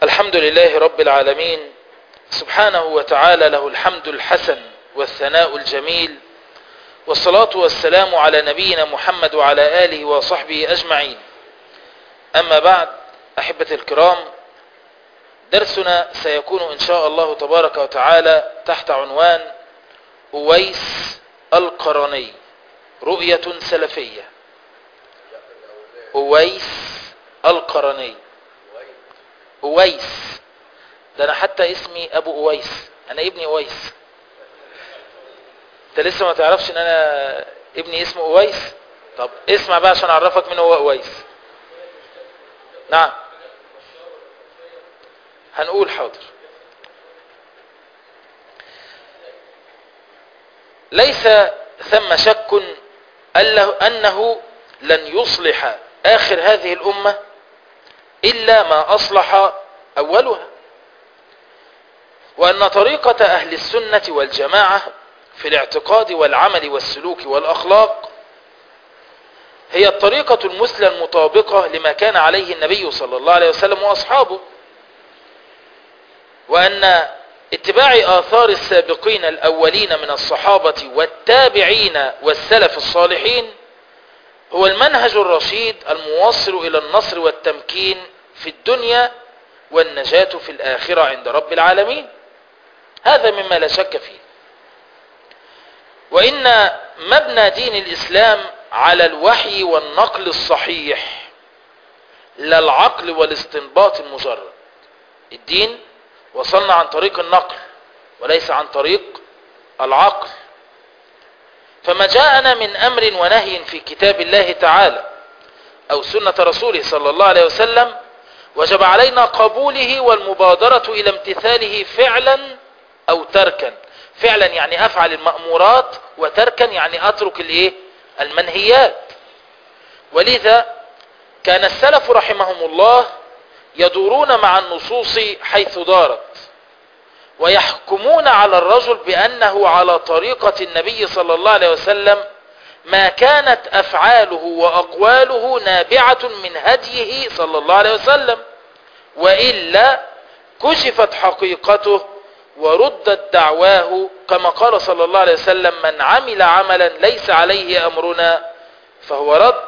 الحمد لله رب العالمين سبحانه وتعالى له الحمد الحسن والثناء الجميل والصلاة والسلام على نبينا محمد وعلى آله وصحبه أجمعين أما بعد أحبة الكرام درسنا سيكون إن شاء الله تبارك وتعالى تحت عنوان أويس القرني رؤية سلفية أويس القرني أويس ده أنا حتى اسمي أبو أويس أنا ابني أويس أنت لسه ما تعرفش إن أنا ابني اسمه أويس طب اسمع بقى عشان أعرفك من هو أويس نعم هنقول حاضر ليس ثم شك أنه لن يصلح آخر هذه الأمة إلا ما أصلح أولها وأن طريقة أهل السنة والجماعة في الاعتقاد والعمل والسلوك والأخلاق هي الطريقة المثلى المطابقة لما كان عليه النبي صلى الله عليه وسلم وأصحابه وأن اتباع آثار السابقين الأولين من الصحابة والتابعين والسلف الصالحين هو المنهج الرشيد الموصل إلى النصر والتمكين في الدنيا والنجاة في الآخرة عند رب العالمين هذا مما لا شك فيه وإن مبنى دين الإسلام على الوحي والنقل الصحيح لا العقل والاستنباط المجرد الدين وصلنا عن طريق النقل وليس عن طريق العقل فما جاءنا من أمر ونهي في كتاب الله تعالى أو سنة رسوله صلى الله عليه وسلم وجب علينا قبوله والمبادرة إلى امتثاله فعلا أو تركا فعلا يعني أفعل المأمورات وتركا يعني أترك الإيه؟ المنهيات ولذا كان السلف رحمهم الله يدورون مع النصوص حيث دارت ويحكمون على الرجل بأنه على طريقة النبي صلى الله عليه وسلم ما كانت أفعاله وأقواله نابعة من هديه صلى الله عليه وسلم وإلا كشفت حقيقته وردت دعواه كما قال صلى الله عليه وسلم من عمل عملا ليس عليه أمرنا فهو رد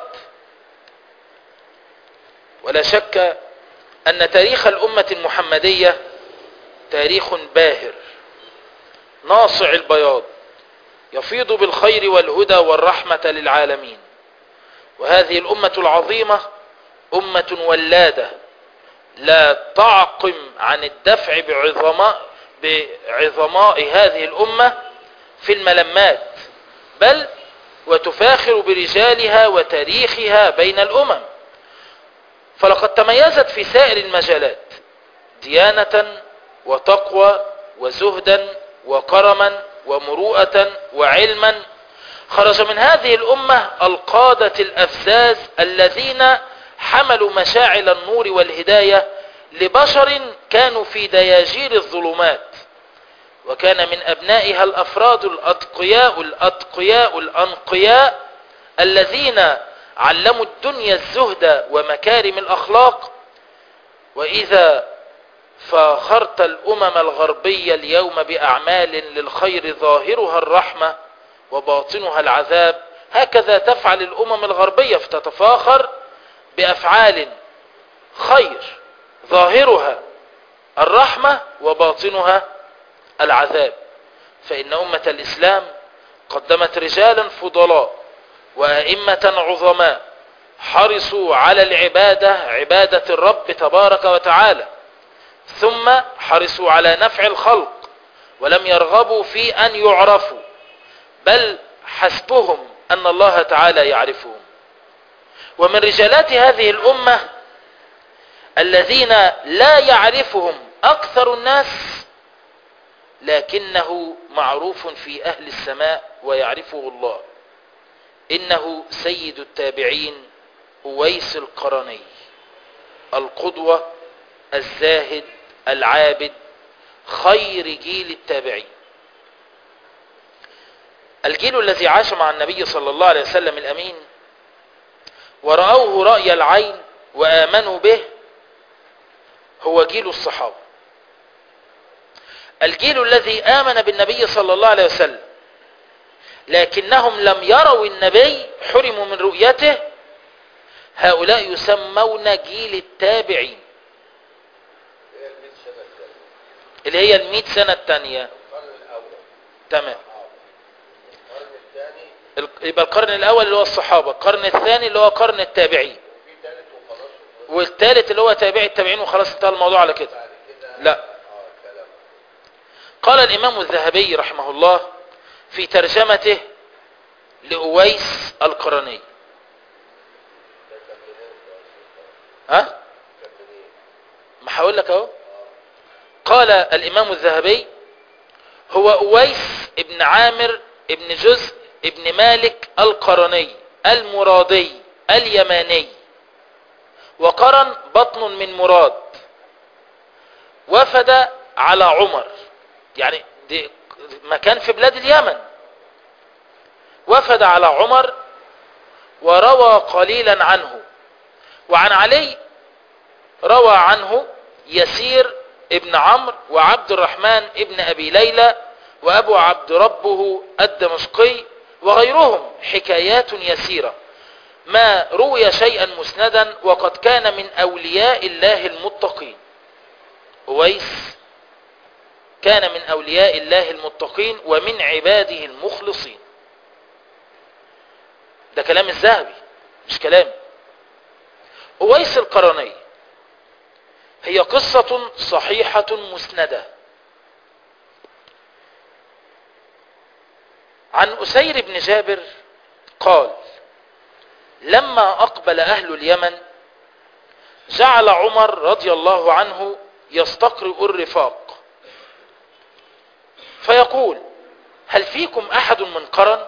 ولا شك أن تاريخ الأمة المحمدية تاريخ باهر ناصع البياض يفيض بالخير والهدى والرحمة للعالمين وهذه الأمة العظيمة أمة ولادة لا تعقم عن الدفع بعظماء, بعظماء هذه الأمة في الملمات بل وتفاخر برجالها وتاريخها بين الأمم فلقد تميزت في سائر المجالات ديانة وتقوى وزهدا وكرما ومروءة وعلما خرج من هذه الأمة القادة الأفزاز الذين حملوا مشاعل النور والهداية لبشر كانوا في دياجير الظلمات وكان من أبنائها الأفراد الأتقياء الأتقياء الأنقياء الذين علموا الدنيا الزهد ومكارم الأخلاق وإذا فاخرت الأمم الغربية اليوم بأعمال للخير ظاهرها الرحمة وباطنها العذاب هكذا تفعل الأمم الغربية فتتفاخر بأفعال خير ظاهرها الرحمة وباطنها العذاب فإن أمة الإسلام قدمت رجالا فضلاء وأئمة عظماء حرصوا على العبادة عبادة الرب تبارك وتعالى ثم حرصوا على نفع الخلق ولم يرغبوا في أن يعرفوا بل حسبهم أن الله تعالى يعرفهم ومن رجالات هذه الأمة الذين لا يعرفهم أكثر الناس لكنه معروف في أهل السماء ويعرفه الله إنه سيد التابعين أويس القرني القدوة الزاهد العابد خير جيل التابعين الجيل الذي عاش مع النبي صلى الله عليه وسلم الأمين ورأوه رأي العين وآمنوا به هو جيل الصحابة الجيل الذي آمن بالنبي صلى الله عليه وسلم لكنهم لم يروا النبي حرموا من رؤيته هؤلاء يسمون جيل التابعين هي ال 100 سنة الثانية اللي هي المئة سنة الثانية القرن الأول تمام القرن الثاني ال- يبقى القرن الأول اللي هو الصحابة القرن الثاني اللي هو قرن التابعين وفي ثالث وخلاص والثالث اللي هو تابعي التابعين وخلاص انتهى الموضوع على كده بعد كده لا. اه كلام قال الإمام الذهبي رحمه الله في ترجمته لأويس القرني ده كان منين ها كان منين ما هقول لك اهو قال الإمام الذهبي هو أويس ابن عامر ابن جزء ابن مالك القرني المرادي اليماني وقرن بطن من مراد وفد على عمر يعني دي مكان في بلاد اليمن وفد على عمر وروى قليلا عنه وعن علي روى عنه يسير ابن عمرو وعبد الرحمن ابن أبي ليلى وأبو عبد ربه الدمشقي وغيرهم حكايات يسيرة ما روي شيئا مسندا وقد كان من أولياء الله المتقين أويس كان من أولياء الله المتقين ومن عباده المخلصين ده كلام الذهبي مش كلامي أويس القرني هي قصة صحيحة مسندة عن أسير بن جابر قال لما أقبل أهل اليمن جعل عمر رضي الله عنه يستقرئ الرفاق فيقول هل فيكم أحد من قرن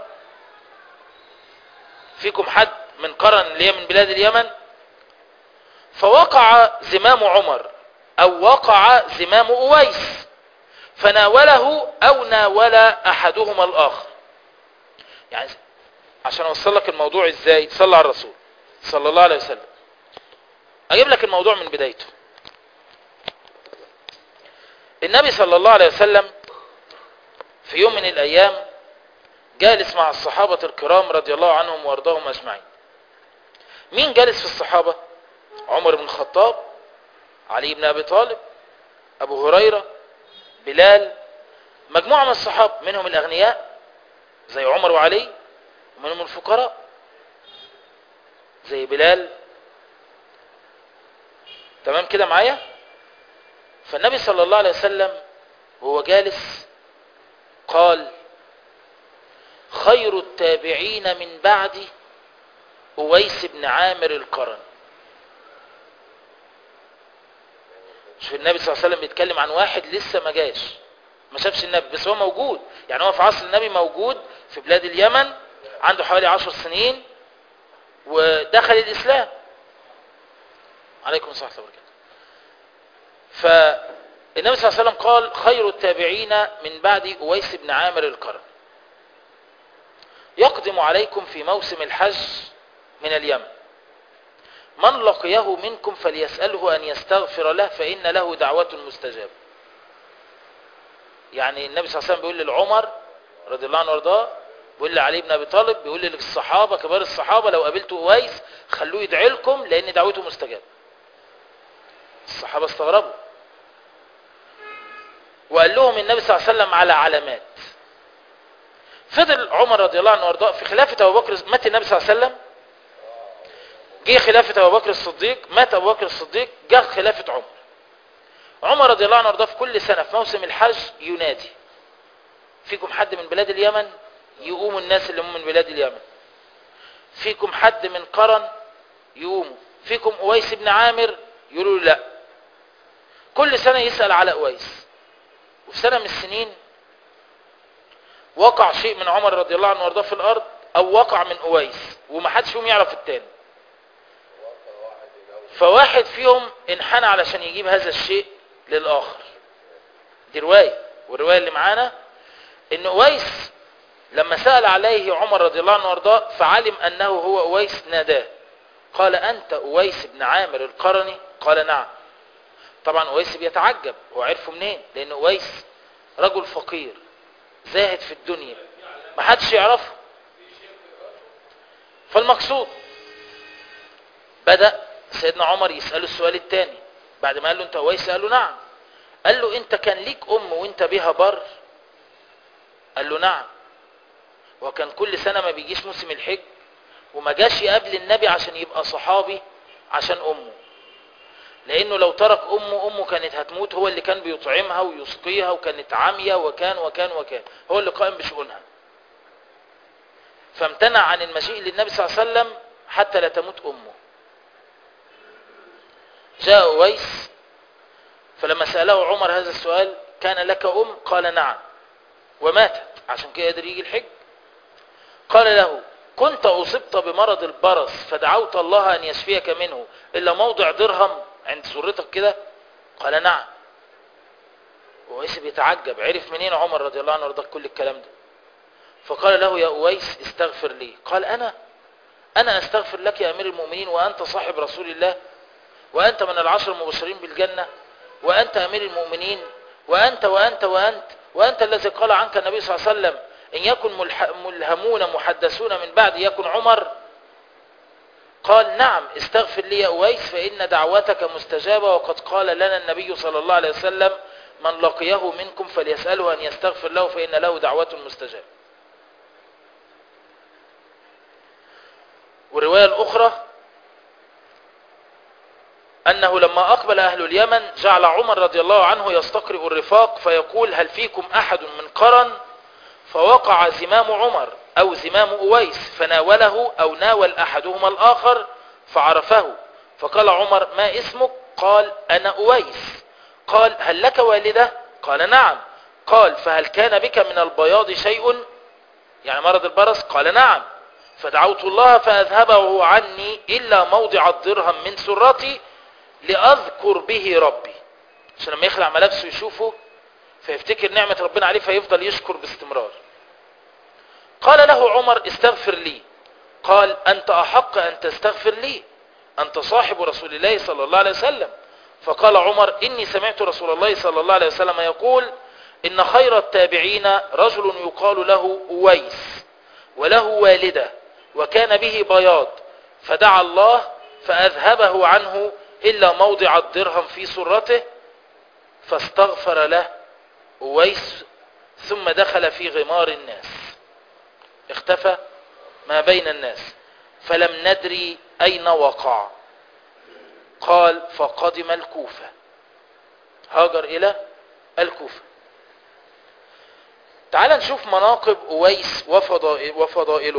فيكم حد من قرن اللي هي من بلاد اليمن فوقع زمام عمر أو وقع زمام أويس فناوله أو ناول أحدهما الآخر يعني عشان أوصل لك الموضوع إزاي صلى على الرسول صلى الله عليه وسلم أجيب لك الموضوع من بدايته النبي صلى الله عليه وسلم في يوم من الأيام جالس مع الصحابة الكرام رضي الله عنهم وارضاهم أجمعين مين جالس في الصحابة عمر بن الخطاب علي بن أبي طالب أبو هريرة بلال مجموعة من الصحابة منهم الأغنياء زي عمر وعلي ومنهم الفقراء زي بلال تمام كده معايا فالنبي صلى الله عليه وسلم وهو جالس قال خير التابعين من بعدي أويس بن عامر القرن شوف النبي صلى الله عليه وسلم بيتكلم عن واحد لسه ما جاش ما شافش النبي بس هو موجود يعني هو في عصر النبي موجود في بلاد اليمن عنده حوالي عشر سنين ودخل الإسلام عليكم السلام ورحمة الله وبركاته فالنبي صلى الله عليه وسلم قال خير التابعين من بعد أويس بن عامر القرن يقدم عليكم في موسم الحج من اليمن من لقيه منكم فليسأله أن يستغفر له فإن له دعوة مستجابة يعني النبي صلى الله عليه وسلم بيقول للعمر رضي الله عنه وارضاه بيقول لعلي بن أبي طالب بيقول للصحابة كبار الصحابة لو قابلتوا أويس خلوه يدعي لكم لأن دعوته مستجابة الصحابة استغربوا وقال لهم النبي صلى الله عليه وسلم على علامات فضل عمر رضي الله عنه وارضاه في خلافة أبو بكر مات النبي صلى الله عليه وسلم جه خلافة أبو بكر الصديق مات أبو بكر الصديق جه خلافة عمر عمر رضي الله عنه وارضاه في كل سنة في موسم الحج ينادي فيكم حد من بلاد اليمن يقوموا الناس اللي هم من بلاد اليمن فيكم حد من قرن يقوموا فيكم أويس بن عامر يقولوا له لا كل سنة يسأل على أويس وفي سنة من السنين وقع شيء من عمر رضي الله عنه وارضاه في الأرض أو وقع من أويس ومحدش فيهم يعرف التاني وقع واحد الأول فواحد فيهم انحنى علشان يجيب هذا الشيء للآخر دي رواية والرواية اللي معانا ان أويس لما سأل عليه عمر رضي الله عنه وارضاه فعلم أنه هو أويس ناداه قال أنت أويس بن عامر القرني قال نعم طبعا اويس بيتعجب هو عرفه منين لان اويس رجل فقير زاهد في الدنيا ما حدش يعرفه فالمقصود بدأ سيدنا عمر يسأله السؤال الثاني بعد ما قال له انت اويس قال له نعم قال له انت كان ليك ام وانت بها بر قال له نعم وكان كل سنة ما بيجيش موسم الحج وما جاش يقابل النبي عشان يبقى صحابي عشان امه لانه لو ترك امه امه كانت هتموت هو اللي كان بيطعمها ويسقيها وكانت عامية وكان وكان وكان هو اللي قائم بشؤونها فامتنع عن المجيء للنبي صلى الله عليه وسلم حتى لا تموت امه جاء اويس فلما سأله عمر هذا السؤال كان لك ام قال نعم وماتت عشان كده قدر يجي الحج قال له كنت أصبت بمرض البرص فدعوت الله أن يشفيك منه إلا موضع درهم عند سرتك كده قال نعم وأويس بيتعجب عرف منين عمر رضي الله عنه وارضاه كل الكلام ده فقال له يا أويس استغفر لي قال أنا أنا أستغفر لك يا أمير المؤمنين وأنت صاحب رسول الله وأنت من العشر المبشرين بالجنة وأنت أمير المؤمنين وأنت وأنت وأنت وأنت الذي قال عنك النبي صلى الله عليه وسلم إن يكن ملح- ملهمون محدثون من بعد يكن عمر قال نعم استغفر لي يا أويس فإن دعوتك مستجابة وقد قال لنا النبي صلى الله عليه وسلم من لقيه منكم فليسأله أن يستغفر له فإن له دعوة مستجابة والرواية الأخرى أنه لما أقبل أهل اليمن جعل عمر رضي الله عنه يستقرئ الرفاق فيقول هل فيكم أحد من قرن فوقع زمام عمر أو زمام أويس فناوله أو ناول أحدهما الآخر فعرفه فقال عمر ما اسمك قال أنا أويس قال هل لك والدة قال نعم قال فهل كان بك من البياض شيء يعني مرض البرص قال نعم فدعوت الله فأذهبه عني إلا موضع الدرهم من سرتي لأذكر به ربي عشان لما يخلع ملابسه يشوفه فيفتكر نعمة ربنا عليه فيفضل يشكر باستمرار قال له عمر استغفر لي قال أنت أحق أن تستغفر لي أنت صاحب رسول الله صلى الله عليه وسلم فقال عمر إني سمعت رسول الله صلى الله عليه وسلم يقول إن خير التابعين رجل يقال له أويس وله والدة وكان به بياض فدعا الله فأذهبه عنه إلا موضع الدرهم في سرته فاستغفر له أويس ثم دخل في غمار الناس اختفى ما بين الناس فلم ندري أين وقع قال فقدم الكوفة هاجر إلى الكوفة تعال نشوف مناقب أويس وفضائل وفضائله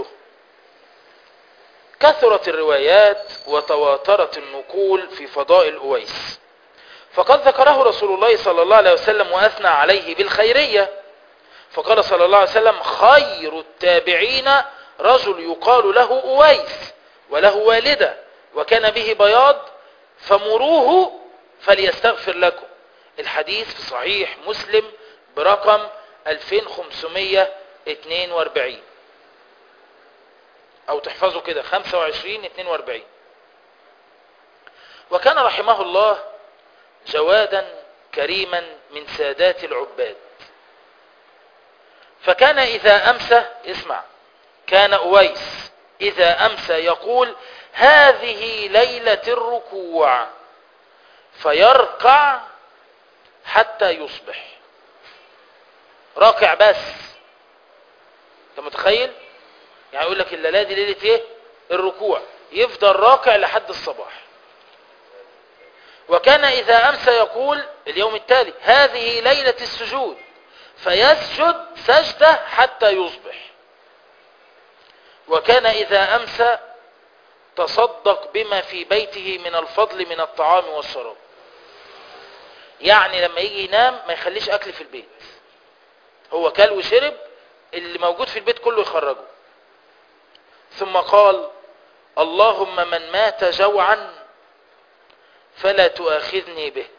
كثرت الروايات وتواترت النقول في فضائل أويس فقد ذكره رسول الله صلى الله عليه وسلم وأثنى عليه بالخيرية فقال صلى الله عليه وسلم خير التابعين رجل يقال له أويس وله والدة وكان به بياض فمروه فليستغفر لكم الحديث في صحيح مسلم برقم 2542 او تحفظوا كده 25 42 وكان رحمه الله جوادا كريما من سادات العباد فكان إذا أمسى اسمع كان أويس إذا أمسى يقول هذه ليلة الركوع فيركع حتى يصبح راكع بس انت متخيل يعني يقول لك الليله دي ليله ايه الركوع يفضل راكع لحد الصباح وكان اذا امسى يقول اليوم التالي هذه ليله السجود فيسجد سجده حتى يصبح وكان اذا امسى تصدق بما في بيته من الفضل من الطعام والشراب يعني لما يجي ينام ما يخليش اكل في البيت هو كل وشرب اللي موجود في البيت كله يخرجه ثم قال اللهم من مات جوعا فلا تؤاخذني به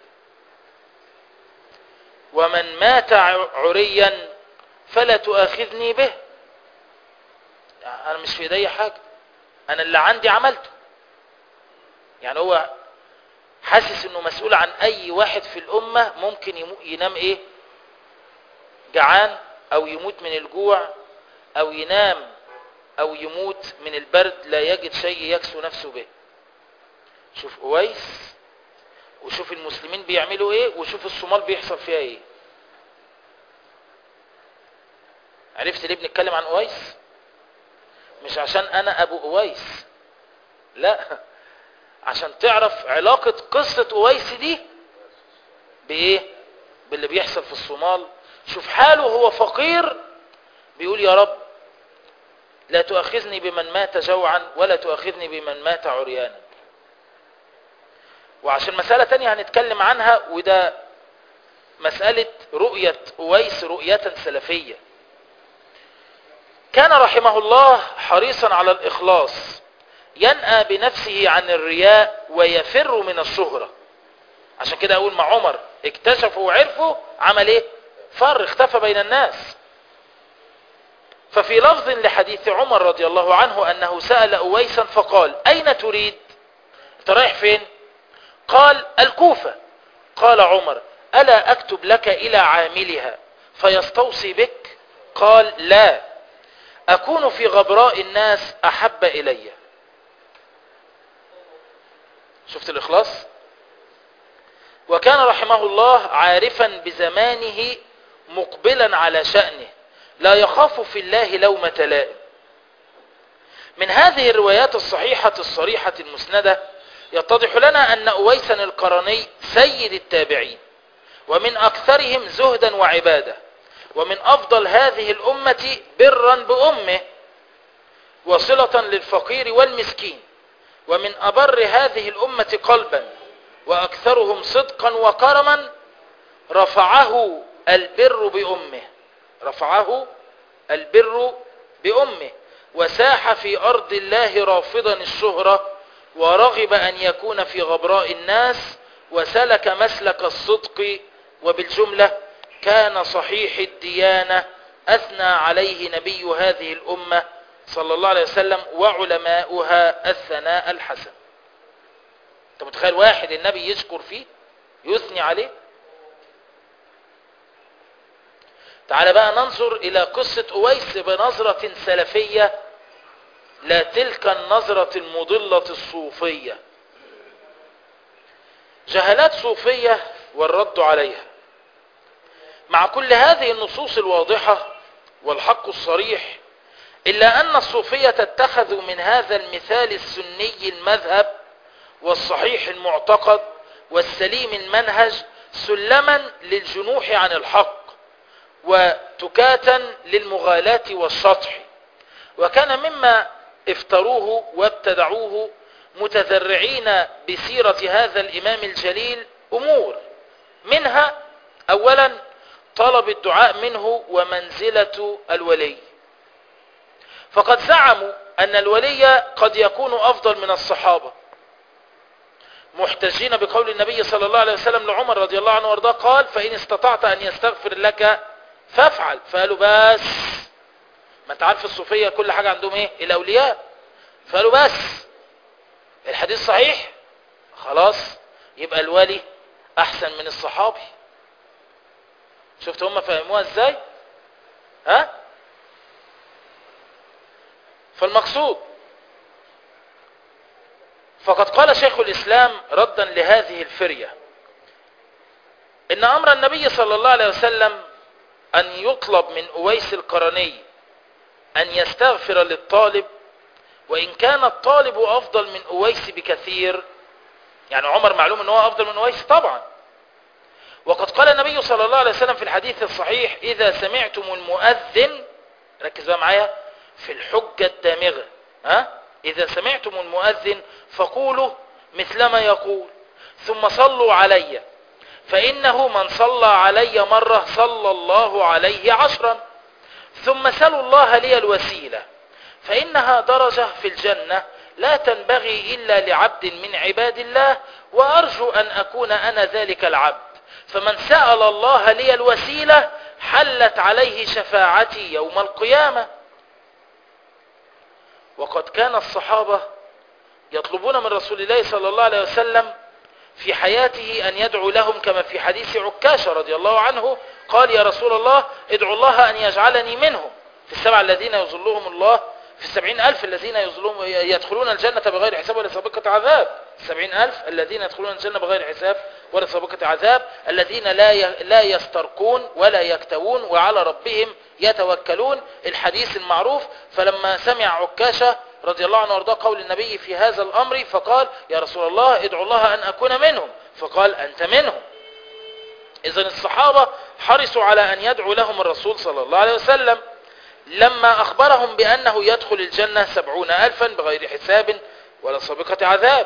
ومن مات عريا فلا تؤاخذني به انا مش في ايدي حاجه انا اللي عندي عملته يعني هو حاسس انه مسؤول عن اي واحد في الامة ممكن يمو- ينام ايه جعان او يموت من الجوع او ينام او يموت من البرد لا يجد شيء يكسو نفسه به شوف اويس وشوف المسلمين بيعملوا ايه وشوف الصومال بيحصل فيها ايه عرفت ليه بنتكلم عن اويس مش عشان انا ابو اويس لا عشان تعرف علاقة قصة اويس دي بايه باللي بيحصل في الصومال شوف حاله هو فقير بيقول يا رب لا تؤاخذني بمن مات جوعا ولا تؤاخذني بمن مات عريانا وعشان مسألة تانية هنتكلم عنها وده مسألة رؤية أويس رؤية سلفية كان رحمه الله حريصا على الإخلاص ينأى بنفسه عن الرياء ويفر من الشهرة عشان كده أقول مع عمر اكتشفوا وعرفوا عمل ايه فر اختفى بين الناس ففي لفظ لحديث عمر رضي الله عنه أنه سأل أويسا فقال أين تريد انت رايح فين قال الكوفة قال عمر ألا أكتب لك إلى عاملها فيستوصي بك قال لا أكون في غبراء الناس أحب إلي شفت الإخلاص وكان رحمه الله عارفا بزمانه مقبلا على شأنه لا يخاف في الله لومة لائم من هذه الروايات الصحيحة الصريحة المسندة يتضح لنا أن أويسا القرني سيد التابعين ومن أكثرهم زهدا وعبادة ومن أفضل هذه الأمة برا بأمه وصلة للفقير والمسكين ومن أبر هذه الأمة قلبا وأكثرهم صدقا وكرما رفعه البر بأمه رفعه البر بأمه وساح في أرض الله رافضا الشهرة ورغب أن يكون في غبراء الناس وسلك مسلك الصدق وبالجملة كان صحيح الديانة أثنى عليه نبي هذه الأمة صلى الله عليه وسلم وعلماؤها الثناء الحسن انت متخيل واحد النبي يشكر فيه يثني عليه تعال بقى ننظر إلى قصة أويس بنظرة سلفية لا تلك النظرة المضلة الصوفية جهلات صوفية والرد عليها مع كل هذه النصوص الواضحة والحق الصريح إلا أن الصوفية اتخذوا من هذا المثال السني المذهب والصحيح المعتقد والسليم المنهج سلما للجنوح عن الحق وتكاتا للمغالاة والشطح وكان مما افتروه وابتدعوه متذرعين بسيرة هذا الإمام الجليل أمور منها أولا طلب الدعاء منه ومنزلة الولي فقد زعموا أن الولي قد يكون أفضل من الصحابة محتجين بقول النبي صلى الله عليه وسلم لعمر رضي الله عنه وارضاه قال فإن استطعت أن يستغفر لك فافعل فقالوا بس ما انت عارف الصوفية كل حاجة عندهم ايه الأولياء فقالوا بس الحديث صحيح خلاص يبقى الولي أحسن من الصحابي شفت هم فهموها ازاي ها فالمقصود فقد قال شيخ الإسلام ردا لهذه الفرية إن أمر النبي صلى الله عليه وسلم أن يطلب من أويس القرني أن يستغفر للطالب وإن كان الطالب أفضل من أويس بكثير يعني عمر معلوم أنه أفضل من أويس طبعا وقد قال النبي صلى الله عليه وسلم في الحديث الصحيح إذا سمعتم المؤذن ركز بقى معايا في الحجة الدامغة ها؟ إذا سمعتم المؤذن فقولوا مثلما يقول ثم صلوا علي فإنه من صلى علي مرة صلى الله عليه عشرا ثم سلوا الله لي الوسيلة فإنها درجة في الجنة لا تنبغي إلا لعبد من عباد الله وأرجو أن أكون أنا ذلك العبد فمن سأل الله لي الوسيلة حلت عليه شفاعتي يوم القيامة وقد كان الصحابة يطلبون من رسول الله صلى الله عليه وسلم في حياته أن يدعو لهم كما في حديث عكاشة رضي الله عنه قال يا رسول الله ادعو الله أن يجعلني منهم في السبع الذين يظلهم الله في السبعين ألف الذين يظلهم يدخلون الجنة بغير حساب ولا سابقة عذاب السبعين ألف الذين يدخلون الجنة بغير حساب ولا سابقة عذاب الذين لا ي- لا يسترقون ولا يكتوون وعلى ربهم يتوكلون الحديث المعروف فلما سمع عكاشة رضي الله عنه وارضاه قول النبي في هذا الأمر فقال يا رسول الله ادعو الله أن أكون منهم فقال أنت منهم إذا الصحابة حرصوا على أن يدعو لهم الرسول صلى الله عليه وسلم لما أخبرهم بأنه يدخل الجنة سبعون ألفا بغير حساب ولا سابقة عذاب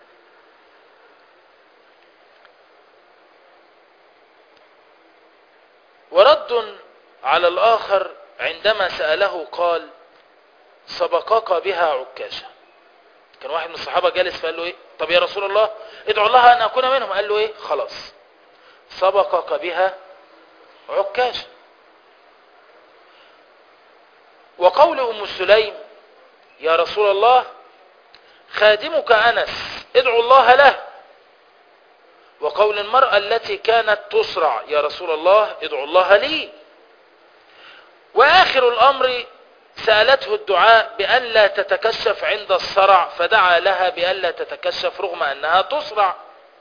ورد على الآخر عندما سأله قال سبقك بها عكاشة كان واحد من الصحابة جالس فقال له ايه طب يا رسول الله ادعو الله أن أكون منهم قال له ايه خلاص سبقك بها عكاشة وقول أم سليم يا رسول الله خادمك أنس ادعو الله له وقول المرأة التي كانت تسرع يا رسول الله ادعو الله لي وآخر الأمر سألته الدعاء بأن لا تتكشف عند الصرع فدعا لها بأن لا تتكشف رغم أنها تسرع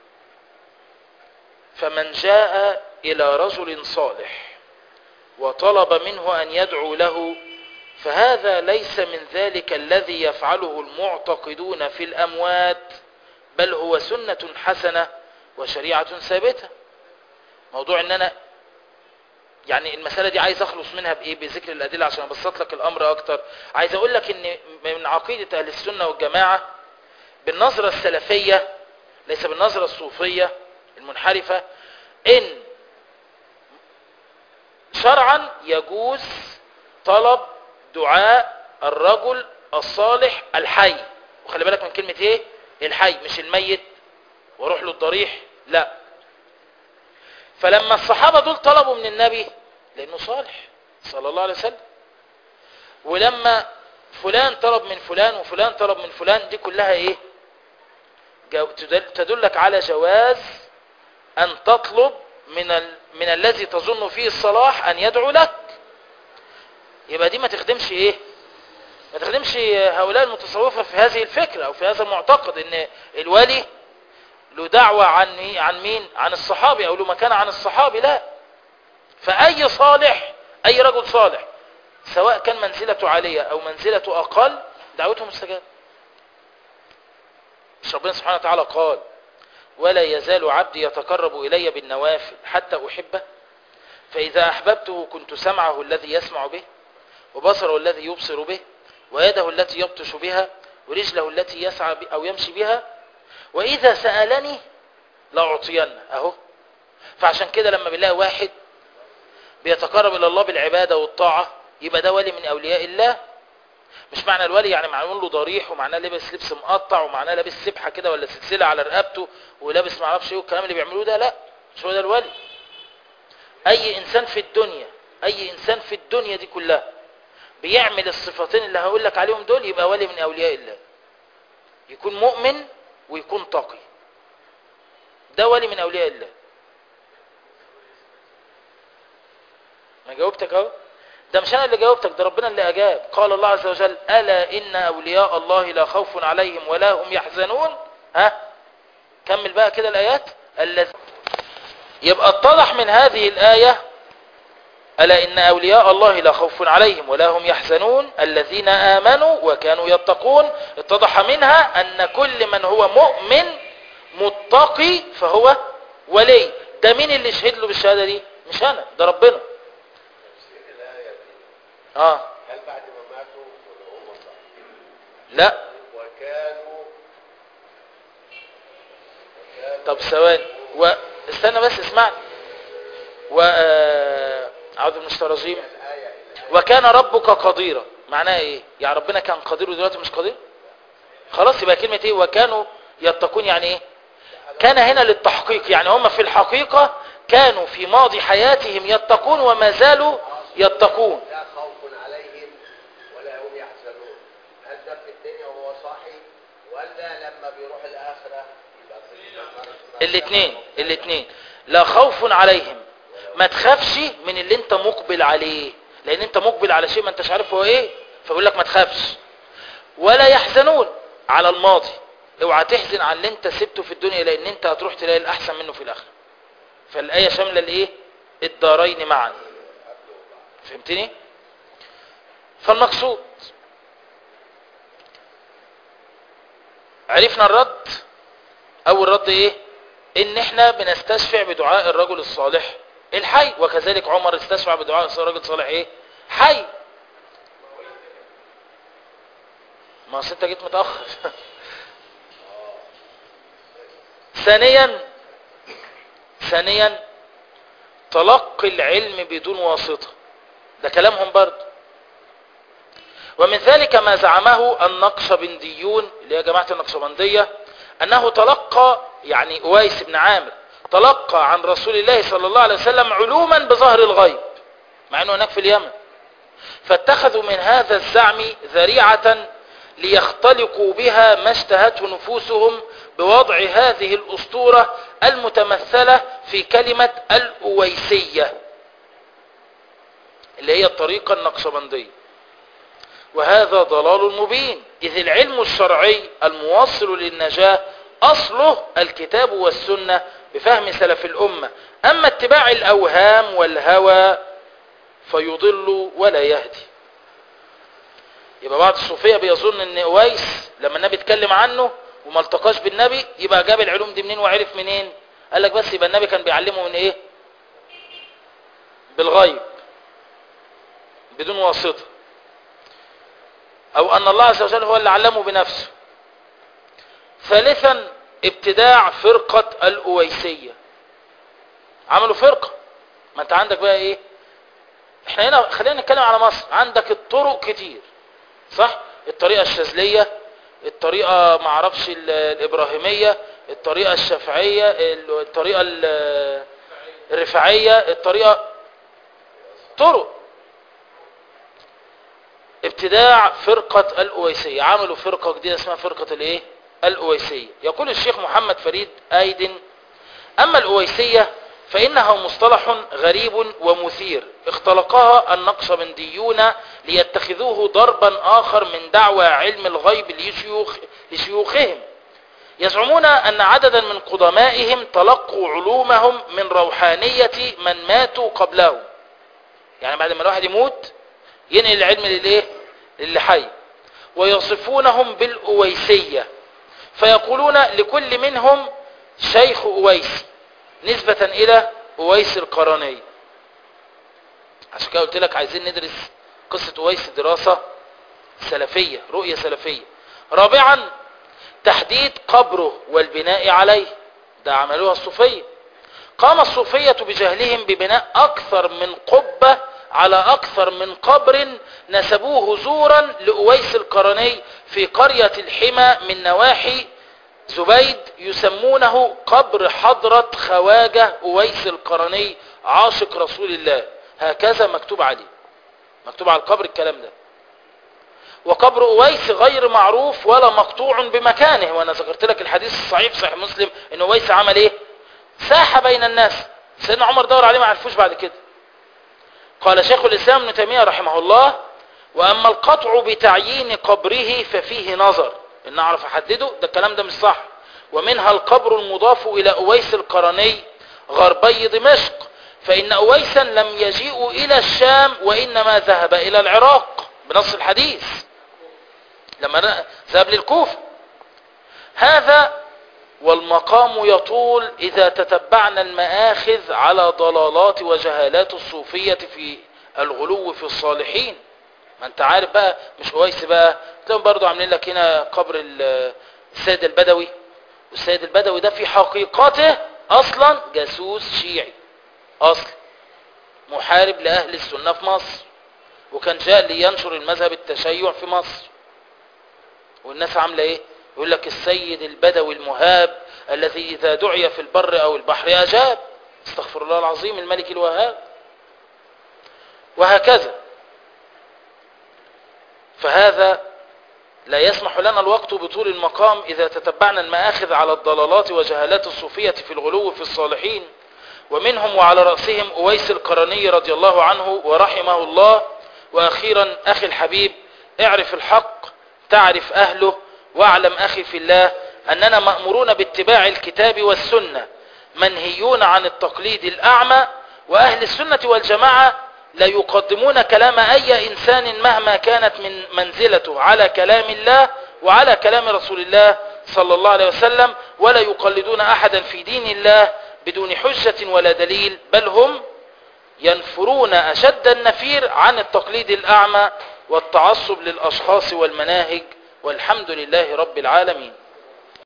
فمن جاء إلى رجل صالح وطلب منه أن يدعو له فهذا ليس من ذلك الذي يفعله المعتقدون في الأموات بل هو سنة حسنة وشريعة ثابتة موضوع ان انا يعني المسألة دي عايز اخلص منها بايه بذكر الادلة عشان ابسط لك الامر اكتر عايز اقول لك ان من عقيدة اهل السنة والجماعة بالنظرة السلفية ليس بالنظرة الصوفية المنحرفة ان شرعا يجوز طلب دعاء الرجل الصالح الحي وخلي بالك من كلمة ايه الحي مش الميت واروح له الضريح لا فلما الصحابة دول طلبوا من النبي لانه صالح صلى الله عليه وسلم ولما فلان طلب من فلان وفلان طلب من فلان دي كلها ايه جو- تدل- تدلك على جواز ان تطلب من ال... من الذي تظن فيه الصلاح ان يدعو لك يبقى دي ما تخدمش ايه ما تخدمش هؤلاء المتصوفة في هذه الفكرة او في هذا المعتقد ان الولي له دعوة عن مي- عن مين عن الصحابي او له مكانة عن الصحابي لا فاي صالح اي رجل صالح سواء كان منزلته عالية او منزلته اقل دعوته مستجابة مش ربنا سبحانه وتعالى قال ولا يزال عبدي يتقرب الي بالنوافل حتى احبه فاذا احببته كنت سمعه الذي يسمع به وبصره الذي يبصر به ويده التي يبطش بها ورجله التي يسعى ب- أو يمشي بها وإذا سألني لأعطينه أهو فعشان كده لما بنلاقي واحد بيتقرب إلى الله بالعبادة والطاعة يبقى ده ولي من أولياء الله مش معنى الولي يعني معمول له ضريح ومعناه لابس لبس مقطع ومعناه لابس سبحة كده ولا سلسلة على رقبته ولابس معرفش ايه والكلام اللي بيعملوه ده لا مش هو ده الولي أي إنسان في الدنيا أي إنسان في الدنيا دي كلها بيعمل الصفتين اللي هقول لك عليهم دول يبقى ولي من اولياء الله يكون مؤمن ويكون تقي ده ولي من اولياء الله ما جاوبتك اهو ده مش انا اللي جاوبتك ده ربنا اللي اجاب قال الله عز وجل الا ان اولياء الله لا خوف عليهم ولا هم يحزنون ها كمل بقى كده الايات الذي يبقى اتضح من هذه الايه ألا إن أولياء الله لا خوف عليهم ولا هم يحزنون الذين آمنوا وكانوا يتقون اتضح منها أن كل من هو مؤمن متقي فهو ولي ده مين اللي شهد له بالشهادة دي مش أنا ده ربنا تفسير الآية دي آه هل بعد ما ماتوا ولا هم صحيح لا وكانوا وكانوا طب ثواني و... استنى بس اسمعني و آه، أعوذ من الشيطان الرجيم الآية الآية وكان ربك قديرا معناها ايه يعني ربنا كان قدير ودلوقتي مش قدير خلاص يبقى كلمة ايه وكانوا يتقون يعني ايه كان هنا للتحقيق يعني هم في الحقيقة كانوا في ماضي حياتهم يتقون وما زالوا يتقون لا خوف عليهم ولا هم يحزنون هل ده في الدنيا وهو صاحي ولا لما بيروح الآخرة يبقى في ما- ما الاثنين الاثنين لا خوف عليهم ما تخافش من اللي انت مقبل عليه لان انت مقبل على شيء ما انتش عارف هو ايه فبيقول لك ما تخافش ولا يحزنون على الماضي اوعى تحزن على اللي انت سبته في الدنيا لان انت هتروح تلاقي الاحسن منه في الاخره فالايه شامله الايه الدارين معا فهمتني فالمقصود عرفنا الرد اول رد ايه ان احنا بنستشفع بدعاء الرجل الصالح الحي وكذلك عمر استشفع بدعاء الرجل الصالح ايه حي ما أصل انت جيت متاخر ثانيا ثانيا تلقي العلم بدون واسطه ده كلامهم برضه ومن ذلك ما زعمه النقشبنديون اللي هي جماعة النقشبندية أنه تلقى يعني أويس بن عامر تلقى عن رسول الله صلى الله عليه وسلم علوما بظهر الغيب مع أنه هناك في اليمن فاتخذوا من هذا الزعم ذريعة ليختلقوا بها ما اشتهته نفوسهم بوضع هذه الأسطورة المتمثلة في كلمة الأويسية اللي هي الطريقة النقشبندية وهذا ضلال مبين إذ العلم الشرعي الموصل للنجاة أصله الكتاب والسنة بفهم سلف الأمة أما اتباع الأوهام والهوى فيضل ولا يهدي يبقى بعض الصوفية بيظن ان اويس لما النبي اتكلم عنه وما التقاش بالنبي يبقى جاب العلوم دي منين وعرف منين قال لك بس يبقى النبي كان بيعلمه من ايه بالغيب بدون واسطه او ان الله عز وجل هو اللي علمه بنفسه ثالثا ابتداع فرقة الاويسية عملوا فرقة ما انت عندك بقى ايه احنا هنا خلينا نتكلم على مصر عندك الطرق كتير صح الطريقة الشاذلية الطريقة معرفش ال- الابراهيمية الطريقة الشافعية ال- الطريقة ال- الرفاعية الطريقة طرق ابتداع فرقة الأويسية عملوا فرقة جديدة اسمها فرقة الايه الأويسية يقول الشيخ محمد فريد آيدن أما الأويسية فإنها مصطلح غريب ومثير اختلقها النقشبنديون ليتخذوه ضربا آخر من دعوى علم الغيب لشيوخ لشيوخهم يزعمون أن عددا من قدمائهم تلقوا علومهم من روحانية من ماتوا قبلهم يعني بعد ما الواحد يموت ينقل العلم للايه للي حي ويصفونهم بالأويسية فيقولون لكل منهم شيخ أويس نسبة إلى أويس القرني عشان كده قلت لك عايزين ندرس قصة أويس دراسة سلفية رؤية سلفية رابعا تحديد قبره والبناء عليه ده عملوها الصوفية قام الصوفية بجهلهم ببناء أكثر من قبة على أكثر من قبر نسبوه زورا لأويس القرني في قرية الحمى من نواحي زبيد يسمونه قبر حضرة خواجة أويس القرني عاشق رسول الله هكذا مكتوب عليه مكتوب على القبر الكلام ده وقبر أويس غير معروف ولا مقطوع بمكانه وأنا ذكرت لك الحديث الصحيح صحيح مسلم أن أويس عمل إيه ساح بين الناس سيدنا عمر دور عليه ما عرفوش بعد كده قال شيخ الإسلام ابن تيمية رحمه الله وأما القطع بتعيين قبره ففيه نظر إن أعرف أحدده ده الكلام ده مش صح ومنها القبر المضاف إلى أويس القرني غربي دمشق فإن أويسا لم يجيء إلى الشام وإنما ذهب إلى العراق بنص الحديث لما ذهب للكوفة هذا والمقام يطول إذا تتبعنا المآخذ على ضلالات وجهالات الصوفية في الغلو في الصالحين ما انت عارف بقى مش كويس بقى تلاقيهم برضو عاملين لك هنا قبر ال- السيد البدوي والسيد البدوي ده في حقيقته اصلا جاسوس شيعي اصل محارب لاهل السنة في مصر وكان جاء لينشر المذهب التشيع في مصر والناس عاملة ايه يقول لك السيد البدوي المهاب الذي اذا دعي في البر او البحر اجاب استغفر الله العظيم الملك الوهاب وهكذا فهذا لا يسمح لنا الوقت بطول المقام إذا تتبعنا المآخذ على الضلالات وجهالات الصوفية في الغلو في الصالحين ومنهم وعلى رأسهم أويس القرني رضي الله عنه ورحمه الله وأخيرا أخي الحبيب اعرف الحق تعرف أهله واعلم أخي في الله أننا مأمورون باتباع الكتاب والسنة منهيون عن التقليد الأعمى وأهل السنة والجماعة لا يقدمون كلام أي إنسان مهما كانت من منزلته على كلام الله وعلى كلام رسول الله صلى الله عليه وسلم ولا يقلدون أحدا في دين الله بدون حجة ولا دليل بل هم ينفرون أشد النفير عن التقليد الأعمى والتعصب للأشخاص والمناهج والحمد لله رب العالمين